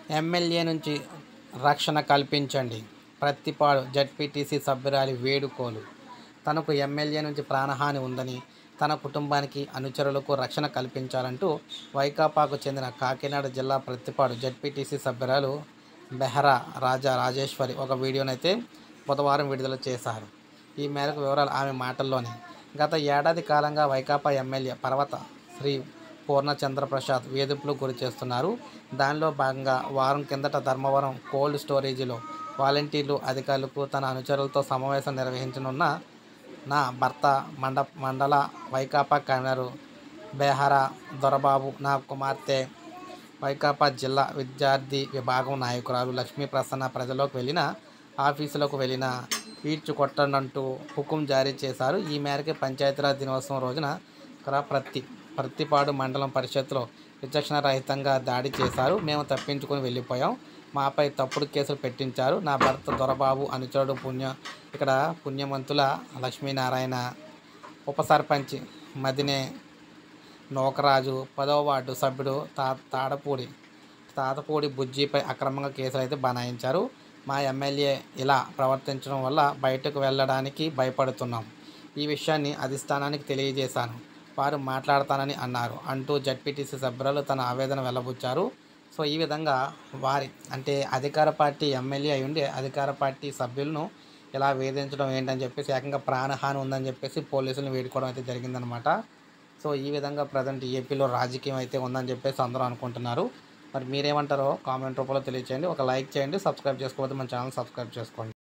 MLA నుంచి రక్షణ కల్పించండి ప్రత్తిపాడు జడ్పీటీసీ సభ్యురాలి వేడుకోలు తనకు ఎమ్మెల్యే నుంచి ప్రాణహాని ఉందని తన కుటుంబానికి అనుచరులకు రక్షణ కల్పించాలంటూ వైకాపాకు చెందిన కాకినాడ జిల్లా ప్రత్తిపాడు జడ్పీటీసీ సభ్యురాలు బెహరా రాజా రాజేశ్వరి ఒక వీడియోనైతే బుధవారం విడుదల చేశారు ఈ మేరకు వివరాలు ఆమె మాటల్లోనే గత ఏడాది కాలంగా వైకాపా ఎమ్మెల్యే పర్వత శ్రీ పూర్ణచంద్రప్రసాద్ వేధింపులకు గురి చేస్తున్నారు దానిలో భాగంగా వారం కిందట ధర్మవరం కోల్డ్ స్టోరేజీలో వాలంటీర్లు అధికారులకు తన అనుచరులతో సమావేశం నిర్వహించనున్న నా భర్త మండ మండల వైకాపా కన్వీనరు బేహరా దొరబాబు నా కుమార్తె వైకాపా జిల్లా విద్యార్థి విభాగం నాయకురాలు లక్ష్మీ ప్రసన్న ప్రజల్లోకి వెళ్ళిన ఆఫీసులకు వెళ్ళిన ఈడ్చు కొట్టనంటూ హుకుం జారీ చేశారు ఈ మేరకు పంచాయతీరాజ్ దినోత్సవం రోజున ఇక్కడ ప్రతి ప్రతిపాడు మండలం పరిషత్లో విచక్షణ రహితంగా దాడి చేశారు మేము తప్పించుకొని వెళ్ళిపోయాం మాపై తప్పుడు కేసులు పెట్టించారు నా భర్త దొరబాబు అనుచరుడు పుణ్య ఇక్కడ పుణ్యమంతుల లక్ష్మీనారాయణ ఉప సర్పంచ్ మదినే నోకరాజు పదవ వార్డు సభ్యుడు తా తాడపూడి తాతపూడి బుజ్జిపై అక్రమంగా కేసులు అయితే బనాయించారు మా ఎమ్మెల్యే ఇలా ప్రవర్తించడం వల్ల బయటకు వెళ్ళడానికి భయపడుతున్నాం ఈ విషయాన్ని అధిష్టానానికి తెలియజేశాను వారు మాట్లాడతానని అన్నారు అంటూ జడ్పీటీసీ సభ్యులు తన ఆవేదన వెల్లబుచ్చారు సో ఈ విధంగా వారి అంటే అధికార పార్టీ ఎమ్మెల్యే అయి ఉండే అధికార పార్టీ సభ్యులను ఇలా వేధించడం ఏంటని చెప్పేసి ఏకంగా ప్రాణహాని ఉందని చెప్పేసి పోలీసులను వేడుకోవడం అయితే జరిగిందనమాట సో ఈ విధంగా ప్రజెంట్ ఏపీలో రాజకీయం అయితే ఉందని చెప్పేసి అందరూ అనుకుంటున్నారు మరి మీరేమంటారో కామెంట్ రూపంలో తెలియచేయండి ఒక లైక్ చేయండి సబ్స్క్రైబ్ చేసుకోకపోతే మన ఛానల్ సబ్స్క్రైబ్ చేసుకోండి